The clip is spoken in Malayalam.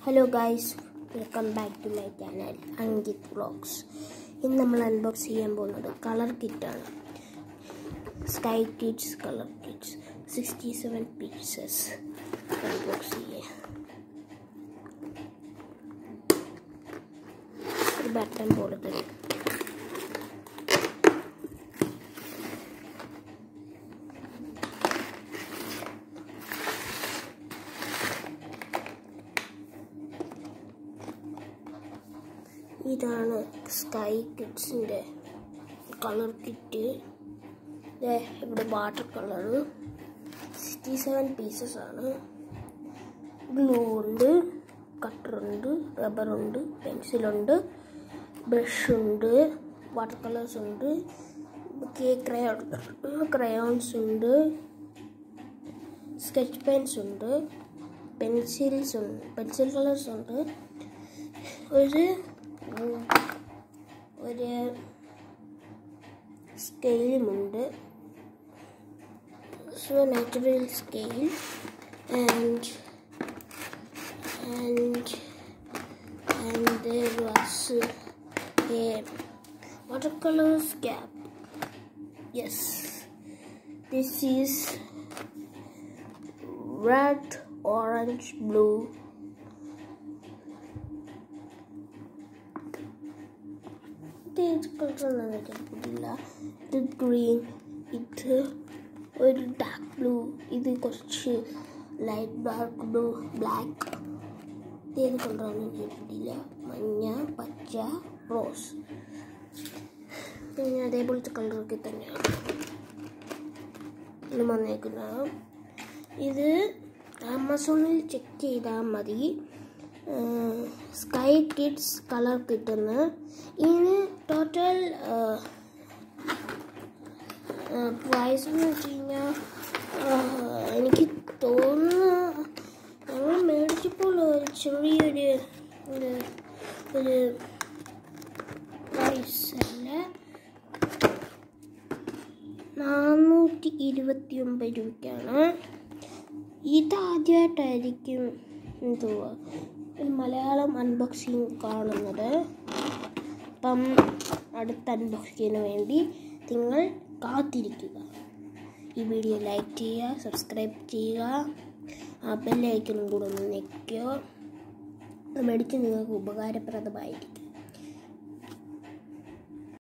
hello guys welcome back to my channel Ankit vlogs ഇന്ന് നമ്മൾ അൺബോക്സ് ചെയ്യാൻ പോകുന്നത് കളർ കിറ്റാണ് sky kits colour kits sixty seven pieces unbox ചെയ്യാം ഒരു ബട്ടൺ പോലെ തരും ഇതാണ് സ്കൈ കിഡ്സിൻ്റെ കളർ കിറ്റ് ദേ ഇവിടെ water colour sixty seven pieces ആണ് ഗ്ലൂ ഉണ്ട് കട്ടറുണ്ട് റബ്ബറുണ്ട് പെൻസിലുണ്ട് ബ്രഷുണ്ട് വാട്ടർ കളേഴ്സ് ഉണ്ട് ക്രയോൺ ക്രയോൺസ് ഉണ്ട് സ്കെച്ച് പെൻസ് ഉണ്ട് പെൻസിൽസ് ഉണ്ട് പെൻസിൽ കളേഴ്സ് ഉണ്ട് ഒരു ഒരു സ്കെയിലുമുണ്ട് so natural scale and and and there was a watercolors cap yes this is red orange blue ഇത് കളറൊന്നും എനിക്കറിയില്ല ഇത് ഗ്രീൻ ഇത് ഒരു ഡാർക്ക് ബ്ലൂ ഇത് കുറച്ച് ലൈറ്റ് ഡാർക്ക് ബ്ലൂ ബ്ലാക്ക് ഏത് കളറാണെന്ന് എനിക്കറിയില്ല മഞ്ഞ പച്ച റോസ് പിന്നെ അതേപോലത്തെ കളറൊക്കെ തന്നെയാണ് ഇത് വന്നേക്കുന്നത് ഇത് ആമസോണിൽ ചെക്ക് ചെയ്താൽ മതി സ്കൈ കിഡ്സ് കളർ കിട്ടുന്ന ഇതിന് ടോട്ടൽ പ്രൈസ് എന്ന് വെച്ച് കഴിഞ്ഞാൽ എനിക്ക് തോന്നുന്നു ഞങ്ങൾ മേടിച്ചപ്പോൾ ഒരു ചെറിയൊരു ഒരു ഒരു പ്രൈസ് അല്ല നാനൂറ്റി ഇരുപത്തി ഒമ്പത് രൂപയ്ക്കാണ് ഇതാദ്യമായിട്ടായിരിക്കും എന്തുവാ ഒരു മലയാളം അൺബോക്സിങ് കാണുന്നത് അപ്പം അടുത്ത അൺബോക്സിങ്ങിന് വേണ്ടി നിങ്ങൾ കാത്തിരിക്കുക ഈ വീഡിയോ ലൈക്ക് ചെയ്യുക സബ്സ്ക്രൈബ് ചെയ്യുക ആ ബെല്ലൈക്കനും കൂടെ ഒന്ന് ഞെക്കുക മേടിച്ച് നിങ്ങൾക്ക് ഉപകാരപ്രദമായിരിക്കും